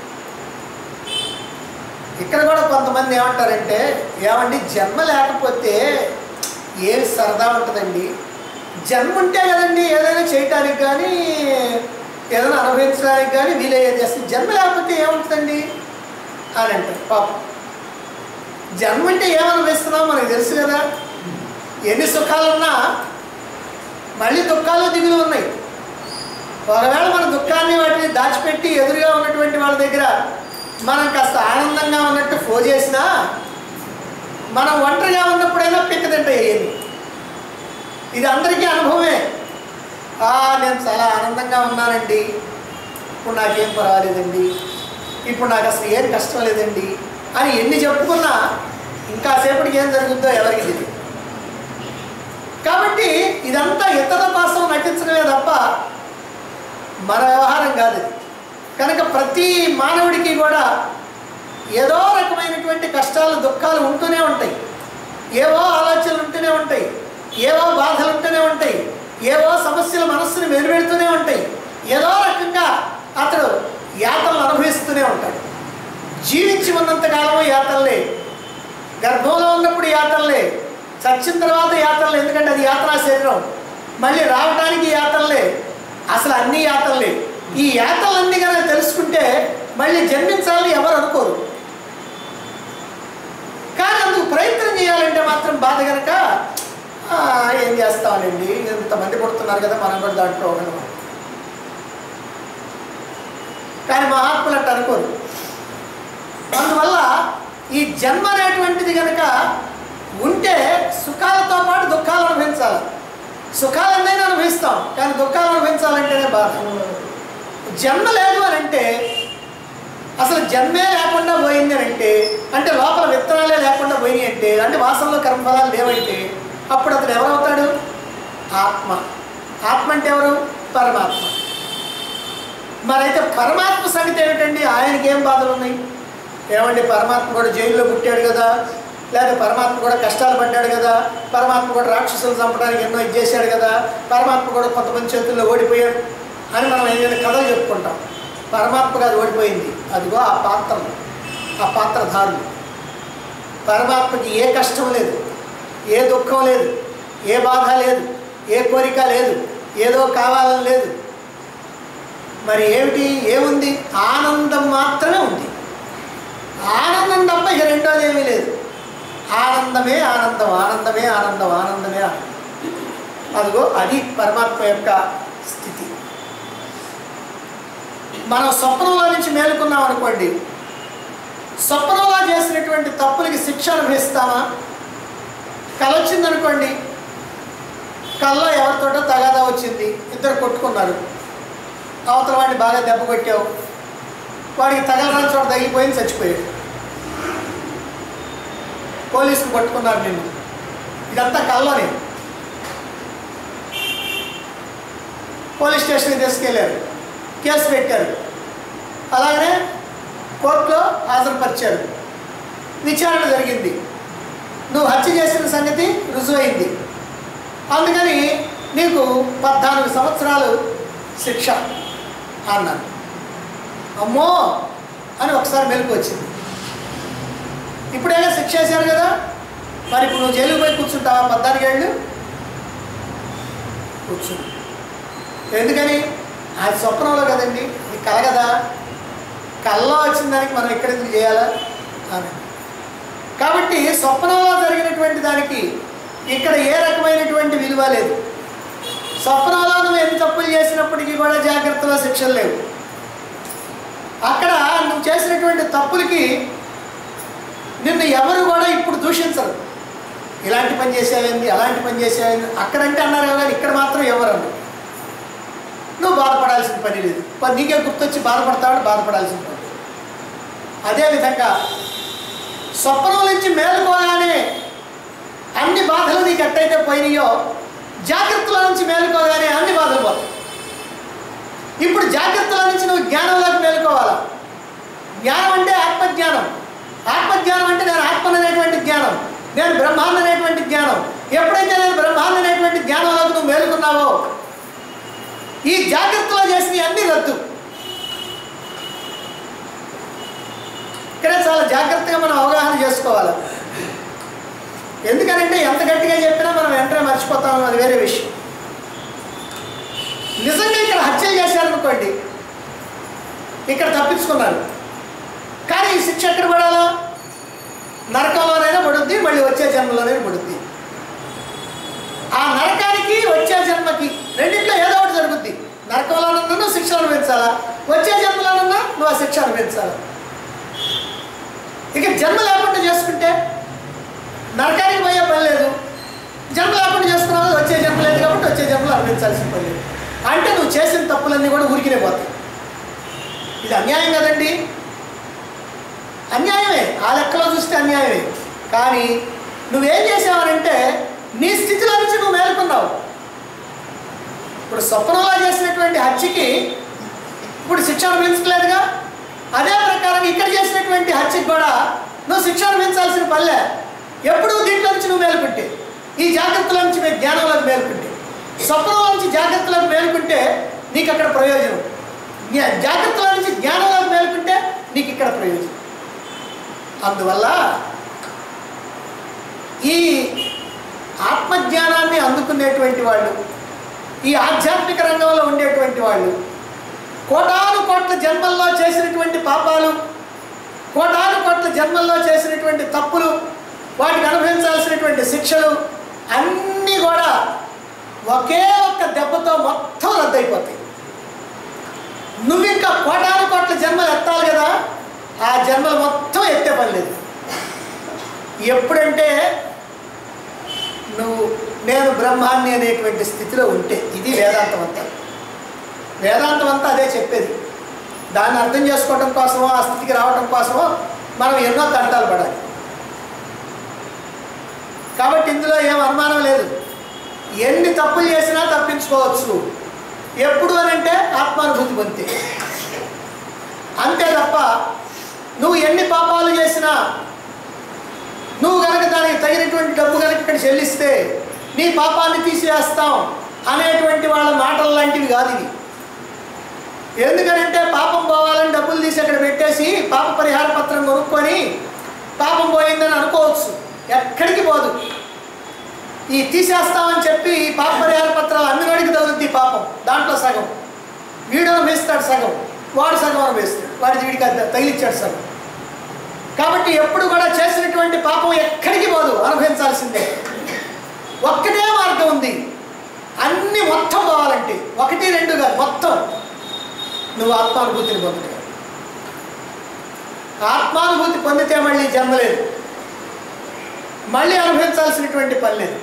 ఇక్కడ కూడా కొంతమంది ఏమంటారంటే ఏమండి జన్మ లేకపోతే ఏం సరదా ఉంటుందండి జన్మ ఉంటే కదండి ఏదైనా చేయటానికి కానీ ఏదైనా అనుభవించడానికి కానీ వీలయ్యేది అసలు జన్మ లేకపోతే ఏముంటుందండి అని అంటారు పాపం జన్మ అంటే ఏమనుభవిస్తున్నాం మనకు తెలుసు కదా ఎన్ని సుఖాలున్నా మళ్ళీ దుఃఖాలు దిగులు ఉన్నాయి ఒకవేళ మన దుఃఖాన్ని వాటిని దాచిపెట్టి ఎదురుగా ఉన్నటువంటి వాళ్ళ దగ్గర మనం కాస్త ఆనందంగా ఉన్నట్టు ఫో చేసినా మనం ఒంటరిగా ఉన్నప్పుడైనా పిక్కదింటాయి ఇది అందరికీ అనుభవమే "ఆ, నేను చాలా ఆనందంగా ఉన్నానండి ఇప్పుడు నాకేం పర్వాలేదండి ఇప్పుడు నాకు అసలు ఏం కష్టం లేదండి అని ఎన్ని చెప్పుకున్నా ఇంకా సేపటికి ఏం జరుగుతుందో ఎవరికి తెలియదు కాబట్టి ఇదంతా ఇతరుల కోసం నటించడమే తప్ప మన వ్యవహారం కాదు ఇది. కనుక ప్రతి మానవుడికి కూడా ఏదో రకమైనటువంటి కష్టాలు దుఃఖాలు ఉంటూనే ఉంటాయి ఏవో ఆలోచనలు ఉంటూనే ఉంటాయి ఏవో బాధలు ఉంటూనే ఉంటాయి ఏవో సమస్యలు మనస్సును వెలువెడుతూనే ఉంటాయి ఏదో రకంగా అతడు యాతనలు అనుభవిస్తూనే ఉంటాడు జీవించి ఉన్నంత కాలము యాతనలే గర్భంలో ఉన్నప్పుడు యాతనలే చచ్చిన తర్వాత యాతనలే ఎందుకంటే అది యాత్రా శరీరం మళ్ళీ రావడానికి యాతనలే అసలు అన్ని యాతనలే ఈ యాతనలన్నీ కనుక తెలుసుకుంటే మళ్ళీ జన్మించాలని ఎవరు అనుకోరు కానీ అందుకు ప్రయత్నం చేయాలంటే మాత్రం బాధ కనుక "ఆ, ఏం చేస్తామండి ఇంతమంది పుడుతున్నారు కదా మనం కూడా దాంట్లో ఒకరు కానీ మహాత్ములు అంటే అనుకోరు అందువల్ల ఈ జన్మ అనేటువంటిది కనుక ఉంటే సుఖాలతో పాటు దుఃఖాలు అనుభవించాలి సుఖాలన్నైనా అనుభవిస్తాం కానీ దుఃఖాలు అనుభవించాలంటేనే బాధ జన్మ లేదు అని అంటే అసలు జన్మే లేకుండా పోయింది అని అంటే అంటే లోపల విత్తనాలే లేకుండా పోయినాయి అంటే అంటే వాసనలో కర్మఫలాలు లేవంటే అప్పుడు అతను ఎవరవుతాడు ఆత్మ ఆత్మ అంటే ఎవరు పరమాత్మ మరైతే పరమాత్మ సంగతి ఏమిటండి ఆయనకి ఏం బాధలు ఉన్నాయి ఏమండి పరమాత్మ కూడా జైల్లో పుట్టాడు కదా లేదా పరమాత్మ కూడా కష్టాలు పడ్డాడు కదా పరమాత్మ కూడా రాక్షసులు చంపడానికి ఎన్నో ఇది చేశాడు కదా పరమాత్మ కూడా కొంతమంది చేతుల్లో ఓడిపోయాడు అని మనం ఏదైనా కథలు చెప్పుకుంటాం పరమాత్మ కాదు ఓడిపోయింది అదిగో ఆ పాత్రలు ఆ పాత్రధారులు పరమాత్మకి ఏ కష్టం లేదు ఏ దుఃఖం లేదు ఏ బాధ లేదు ఏ కోరిక లేదు ఏదో కావాలని లేదు మరి ఏమిటి ఏముంది ఆనందం మాత్రమే ఉంది ఆనందం తప్ప ఇక రెండోది ఏమీ లేదు ఆనందమే ఆనందం ఆనందమే ఆనందం ఆనందమే ఆనందం అదిగో అది పరమాత్మ యొక్క స్థితి మనం స్వప్నంలో నుంచి మేలుకున్నాం అనుకోండి స్వప్నంలో చేసినటువంటి తప్పులకి శిక్ష అనుభవిస్తామా కళ వచ్చిందనుకోండి కళ్ళలో ఎవరితోటో తగాదా వచ్చింది ఇద్దరు కొట్టుకున్నారు అవతల వాడిని బాగా దెబ్బ కొట్టావు వాడికి తగలరాని చోట తగిలిపోయింది చచ్చిపోయాడు పోలీసులు పట్టుకున్నారు నిన్ను ఇదంతా కళ్ళలోనే పోలీస్ స్టేషన్కి తీసుకెళ్ళారు కేసు పెట్టారు అలాగనే కోర్టులో హాజరుపరిచారు విచారణ జరిగింది నువ్వు హత్య చేసిన సంగతి రుజువైంది అందుకని నీకు పద్నాలుగు సంవత్సరాలు శిక్ష అన్నాను అమ్మో అని ఒకసారి మెలకు వచ్చింది ఇప్పుడైనా శిక్ష వేశారు కదా మరి ఇప్పుడు నువ్వు జైలుకి పోయి కూర్చుంటావా పద్నాలుగేళ్ళు కూర్చో ఎందుకని అది స్వప్నంలో కదండి ఇది కల కదా కల్లో వచ్చిన దానికి మనం ఎక్కడ ఎందుకు చేయాలా అని కాబట్టి స్వప్నంలో జరిగినటువంటి దానికి ఇక్కడ ఏ రకమైనటువంటి విలువ లేదు స్వప్నంలో నువ్వు ఎన్ని తప్పులు చేసినప్పటికీ కూడా జాగ్రత్తలో శిక్షలు లేవు అక్కడ నువ్వు చేసినటువంటి తప్పులకి నిన్ను ఎవరు కూడా ఇప్పుడు దూషించరు ఇలాంటి పని చేసావేంది అలాంటి పని చేసావేంది అక్కడంటే అన్నారు కానీ ఇక్కడ మాత్రం ఎవరు అన్నారు నువ్వు బాధపడాల్సిన పని లేదు ప- నీకే గుర్తొచ్చి బాధపడతావు బాధపడాల్సిన పని లేదు. అదేవిధంగా స్వప్నం నుంచి మేలుకోగానే అన్ని బాధలు నీకు ఎట్టయితే పోయినాయో జాగ్రత్తల నుంచి మేలుకోగానే అన్ని బాధలు పోతాయి ఇప్పుడు జాగ్రత్తల నుంచి నువ్వు జ్ఞానంలోకి మేలుకోవాలా జ్ఞానం అంటే ఆత్మజ్ఞానం ఆత్మజ్ఞానం అంటే నేను ఆత్మ అనేటువంటి జ్ఞానం నేను బ్రహ్మాండ అనేటువంటి జ్ఞానం ఎప్పుడైతే నేను బ్రహ్మాండ అనేటువంటి జ్ఞానంలోకి నువ్వు మేలుకున్నావో ఈ జాగ్రత్తలో చేసిన అన్ని రద్దు ఇక్కడ చాలా జాగ్రత్తగా మనం అవగాహన చేసుకోవాలి ఎందుకనంటే ఎంత గట్టిగా చెప్పినా మనం వెంటనే మర్చిపోతాం అది వేరే విషయం నిజంగా ఇక్కడ హత్యలు చేశారనుకోండి ఇక్కడ తప్పించుకున్నారు కానీ ఈ శిక్ష ఎక్కడ పడాలా నరకంలోనైనా పడుద్ది మళ్ళీ వచ్చే జన్మలోనైనా పడుద్ది ఆ నరకానికి వచ్చే జన్మకి రెండింటిలో ఏదో ఒకటి జరుగుద్ది నరకంలోనన్నా నువ్వు శిక్ష అనుభవించాలా వచ్చే జన్మలోనన్నా నువ్వు ఆ శిక్ష అనుభవించాలా ఇక జన్మ లేకుండా చేసుకుంటే నరకానికి పోయే పని లేదు జన్మ లేకుండా చేసుకున్నావు వచ్చే జన్మ లేదు కాబట్టి వచ్చే జన్మలో అనుభవించాల్సిన పని లేదు అంటే నువ్వు చేసిన తప్పులన్నీ కూడా ఊరికినే పోతాయి ఇది అన్యాయం కదండి అన్యాయమే ఆ లెక్కలో చూస్తే అన్యాయమే కానీ నువ్వేం చేసావనంటే నీ స్థితిలో నుంచి నువ్వు మేలుకున్నావు ఇప్పుడు స్వప్నంలో చేసినటువంటి హత్యకి ఇప్పుడు శిక్ష అనుభవించలేదుగా అదే ప్రకారం ఇక్కడ చేసినటువంటి హత్యకి కూడా నువ్వు శిక్ష అనుభవించాల్సిన పనిలే ఎప్పుడు దీంట్లో నుంచి నువ్వు మేలుకుంటే ఈ జాగ్రత్తల నుంచి మీరు జ్ఞానంలోకి మేలుకుంటే స్వప్నంలో నుంచి జాగ్రత్తలోకి మేలుకుంటే నీకు అక్కడ ప్రయోజనం జ్ఞా- జాగ్రత్తల నుంచి జ్ఞానంలోకి మేలుకుంటే నీకు ఇక్కడ ప్రయోజనం అందువల్ల ఈ ఆత్మజ్ఞానాన్ని అందుకునేటువంటి వాళ్ళు ఈ ఆధ్యాత్మిక రంగంలో ఉండేటువంటి వాళ్ళు కోటాను కోట్ల జన్మల్లో చేసినటువంటి పాపాలు కోటాను కోట్ల జన్మల్లో చేసినటువంటి తప్పులు వాటికి అనుభవించాల్సినటువంటి శిక్షలు అన్నీ కూడా ఒకే ఒక్క దెబ్బతో మొత్తం రద్దయిపోతాయి నువ్వు ఇంకా కోటాను కోట్ల జన్మలు ఎత్తాలి కదా ఆ జన్మలు మొత్తం ఎత్తే పని లేదు ఎప్పుడంటే నువ్వు నేను బ్రహ్మాన్ని అనేటువంటి స్థితిలో ఉంటే ఇది వేదాంతం అంతా వేదాంతం అంతా అదే చెప్పేది దాన్ని అర్థం చేసుకోవడం కోసమో ఆ స్థితికి రావడం కోసమో మనం ఎన్నో తంటాలు పడాలి కాబట్టి ఇందులో ఏం అనుమానం లేదు ఎన్ని తప్పులు చేసినా తప్పించుకోవచ్చు ఎప్పుడు అని అంటే ఆత్మానుభూతి పొందితే అంతే తప్ప నువ్వు ఎన్ని పాపాలు చేసినా నువ్వు కనుక దానికి తగినటువంటి డబ్బు కనుక ఇక్కడ చెల్లిస్తే నీ పాపాన్ని తీసివేస్తాం అనేటువంటి వాళ్ళ మాటలు లాంటివి కాదు ఇవి ఎందుకనంటే పాపం పోవాలని డబ్బులు తీసి అక్కడ పెట్టేసి పాప పరిహార పత్రం కొనుక్కొని పాపం పోయిందని అనుకోవచ్చు ఎక్కడికి పోదు ఈ తీసేస్తామని చెప్పి ఈ పాప పరిహార పత్రాలు అమ్మినోడికి తగులుద్ది ఈ పాపం దాంట్లో సగం వీడు అనుభవిస్తాడు సగం వాడు సగం అనుభవిస్తాడు వాడి వీడికి అది తగిలిచ్చాడు సగం కాబట్టి ఎప్పుడు కూడా చేసినటువంటి పాపం ఎక్కడికి పోదు అనుభవించాల్సిందే ఒక్కటే మార్గం ఉంది అన్ని మొత్తం పోవాలంటే ఒకటి రెండు కాదు మొత్తం నువ్వు ఆత్మానుభూతిని పొందుతావు ఆత్మానుభూతి పొందితే మళ్ళీ జన్మ లేదు మళ్ళీ అనుభవించాల్సినటువంటి పని లేదు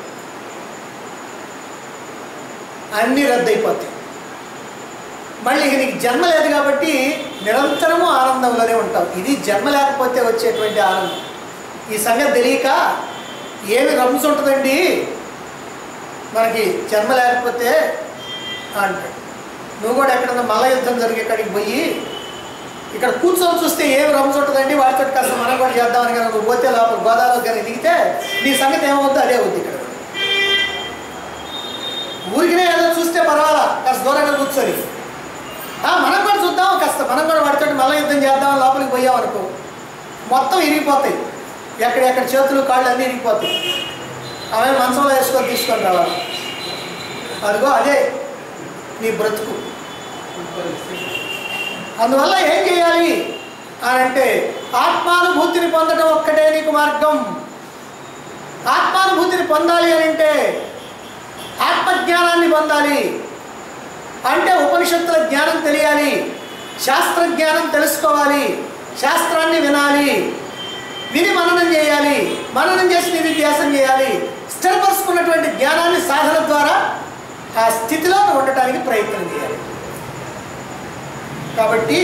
అన్నీ రద్దయిపోతాయి మళ్ళీ ఇక నీకు జన్మ లేదు కాబట్టి నిరంతరము ఆనందంలోనే ఉంటావు ఇది జన్మ లేకపోతే వచ్చేటువంటి ఆనందం ఈ సంగతి తెలియక ఏమి రమ్స్ ఉంటుందండి మనకి జన్మ లేకపోతే అంటాడు నువ్వు కూడా ఎక్కడన్నా మల్ల యుద్ధం జరిగే కాడికి పోయి ఇక్కడ కూర్చొని చూస్తే ఏమి రమ్స్ ఉంటుందండి వాటితో కాస్త మనం కూడా చేద్దామని కనుక నువ్వు పోతే లోపల గోదావరి కానీ దిగితే నీ సంగతి ఏమవుతుందో అదే అవుద్ది ఇక్కడ ఊరికినే ఏదో చూస్తే పర్వాలా కాస్త దూరంగా కూర్చొని ఆ, మనం కూడా చూద్దాం కాస్త మనం కూడా వాడితో మల్ల యుద్ధం చేద్దాం లోపలికి పోయాం అనుకో మొత్తం ఇరిగిపోతాయి ఎక్కడెక్కడ చేతులు కాళ్ళు అన్నీ ఇరిగిపోతాయి ఆమె మంచంలో వేసుకొని తీసుకొని రావాలి అదిగో అదే నీ బ్రతుకు అందువల్ల ఏం చేయాలి అని అంటే ఆత్మానుభూతిని పొందడం ఒక్కటే నీకు మార్గం ఆత్మానుభూతిని పొందాలి అని అంటే ఆత్మజ్ఞానాన్ని పొందాలి అంటే ఉపనిషత్తుల జ్ఞానం తెలియాలి శాస్త్ర జ్ఞానం తెలుసుకోవాలి శాస్త్రాన్ని వినాలి విని మననం చేయాలి మననం చేసి నిధిధ్యాసం చేయాలి స్థిరపరుచుకున్నటువంటి జ్ఞానాన్ని సాధన ద్వారా ఆ స్థితిలో ఉండటానికి ప్రయత్నం చేయాలి కాబట్టి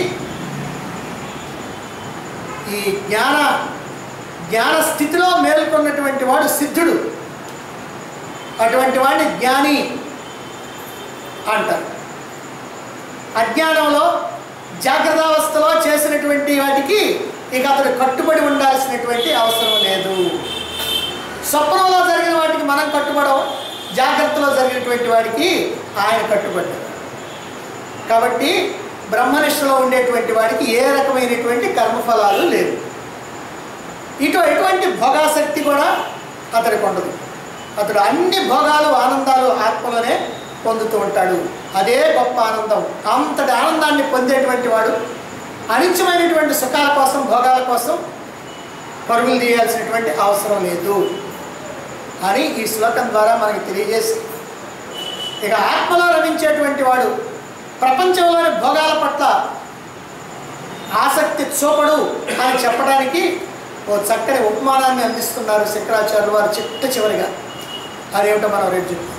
ఈ జ్ఞాన జ్ఞాన స్థితిలో మేల్కొన్నటువంటి వాడు సిద్ధుడు అటువంటి వాడిని జ్ఞాని అంటారు అజ్ఞానంలో జాగ్రత్తావస్థలో చేసినటువంటి వాటికి ఇక అతడు కట్టుబడి ఉండాల్సినటువంటి అవసరం లేదు స్వప్నంలో జరిగిన వాటికి మనం కట్టుబడం జాగ్రత్తలో జరిగినటువంటి వాడికి ఆయన కట్టుబడ్డాడు కాబట్టి బ్రహ్మనిష్టలో ఉండేటువంటి వాడికి ఏ రకమైనటువంటి కర్మఫలాలు లేవు ఇటు ఎటువంటి భోగాసక్తి కూడా అతడికి ఉండదు అతడు అన్ని భోగాలు ఆనందాలు ఆత్మలోనే పొందుతూ ఉంటాడు అదే గొప్ప ఆనందం అంతటి ఆనందాన్ని పొందేటువంటి వాడు అనిత్యమైనటువంటి సుఖాల కోసం భోగాల కోసం పరుగులు తీయాల్సినటువంటి అవసరం లేదు అని ఈ శ్లోకం ద్వారా మనకి తెలియజేసి ఇక ఆత్మలో రమించేటువంటి వాడు ప్రపంచంలోని భోగాల పట్ల ఆసక్తి చూపడు అని చెప్పడానికి ఓ చక్కని ఉపమానాన్ని అందిస్తున్నారు శంకరాచార్యులు వారు చిట్ట చివరిగా అదేమిటో మనం రేపు చెప్తాం